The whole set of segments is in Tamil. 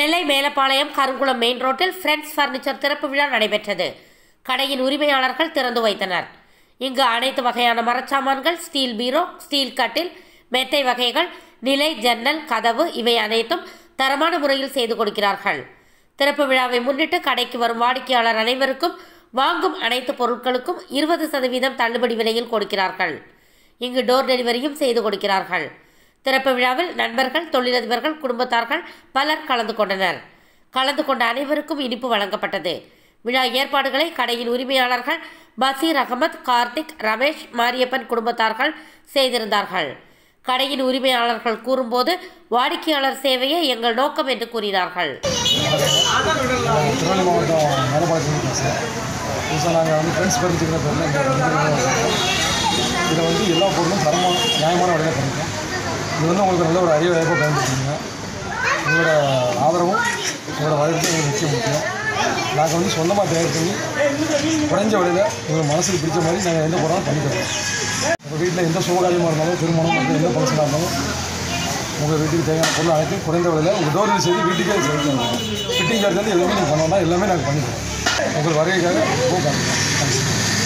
நெல்லை மேலப்பாளையம் கருங்குளம் மெயின் ரோட்டில் ஃப்ரெண்ட்ஸ் ஃபர்னிச்சர் திறப்பு விழா நடைபெற்றது கடையின் உரிமையாளர்கள் திறந்து வைத்தனர் இங்கு அனைத்து வகையான மரச்சாமான்கள் ஸ்டீல் பீரோ ஸ்டீல் கட்டில் மெத்தை வகைகள் நிலை ஜன்னல் கதவு இவை அனைத்தும் தரமான முறையில் செய்து கொடுக்கிறார்கள் திறப்பு விழாவை முன்னிட்டு கடைக்கு வரும் வாடிக்கையாளர் அனைவருக்கும் வாங்கும் அனைத்து பொருட்களுக்கும் இருபது சதவீதம் தள்ளுபடி விலையில் கொடுக்கிறார்கள் இங்கு டோர் டெலிவரியும் செய்து கொடுக்கிறார்கள் திறப்பு விழாவில் நண்பர்கள் தொழிலதிபர்கள் குடும்பத்தார்கள் பலர் கலந்து கொண்டனர் கலந்து கொண்ட அனைவருக்கும் இனிப்பு வழங்கப்பட்டது விழா ஏற்பாடுகளை கடையின் உரிமையாளர்கள் பசீர் அகமத் கார்த்திக் ரமேஷ் மாரியப்பன் குடும்பத்தார்கள் செய்திருந்தார்கள் கடையின் உரிமையாளர்கள் கூறும்போது வாடிக்கையாளர் சேவையே எங்கள் நோக்கம் என்று கூறினார்கள் திருநெல்வேலி மாவட்டம் மேலப்பாளையத்துலேருந்து பேசுகிறேன் புதுசாக நாங்கள் வந்து ஃப்ரெண்ட்ஸ் பறிச்சுக்கிற பேரில் இங்கே வந்து இதில் வந்து எல்லா பொருளும் தரமான நியாயமான விலையில் கிடைக்கும் இது வந்து உங்களுக்கு நல்ல ஒரு அரிய வாய்ப்பாக பயன்படுத்துங்க உங்களோட ஆதரவும் உங்களோட வரவேற்பும் எங்களுக்கு முக்கியம் முக்கியம் நாங்கள் வந்து சொந்தமாக தயார் பண்ணி குறைஞ்ச விலையில் உங்களுக்கு மனசுக்கு பிடிச்ச மாதிரி நாங்கள் எந்த பொருளும் பண்ணி தரோம் உங்கள் வீட்டில் எந்த சுபகாரியமாக இருந்தாலும் திருமணம் மற்ற எந்த ஃபங்க்ஷனாக இருந்தாலும் உங்கள் வீட்டுக்கு தேவையான பொருள் அனைத்தும் குறைந்த விலையில் உங்கள் டோர் செய்து வீட்டுக்கே செய்து ஃபிட்டிங் சார்ஜ் வந்து எல்லாமே நீங்கள் பண்ணோம்னா எல்லாமே நாங்கள் பண்ணிடுவோம் உங்கள் வருகைக்காக ரொம்ப thanks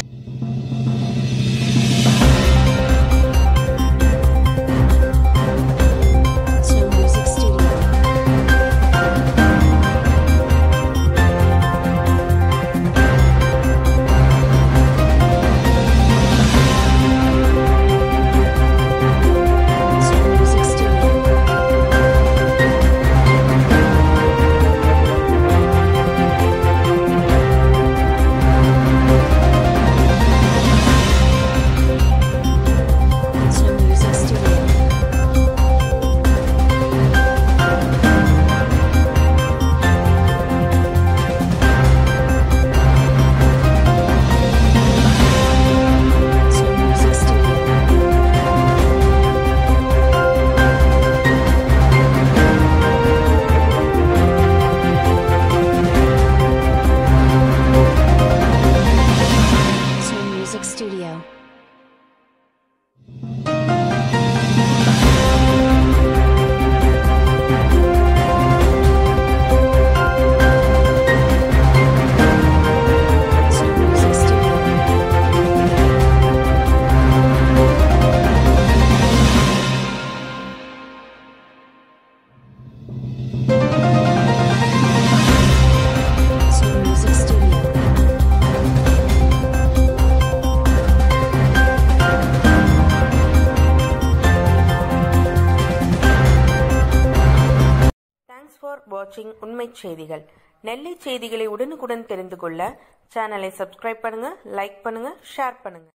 Snow Music Studio. Snow Music Studio. Snow Music Studio. Snow Music Studio. Snow Music Studio. Snow Music Studio. Snow Music Studio. Thanks for வாட்சிங் உண்மை செய்திகள் நெல்லை செய்திகளை உடனுக்குடன் தெரிந்து கொள்ள சேனலை சப்ஸ்கிரைப் பண்ணுங்க லைக் பண்ணுங்க ஷேர் பண்ணுங்க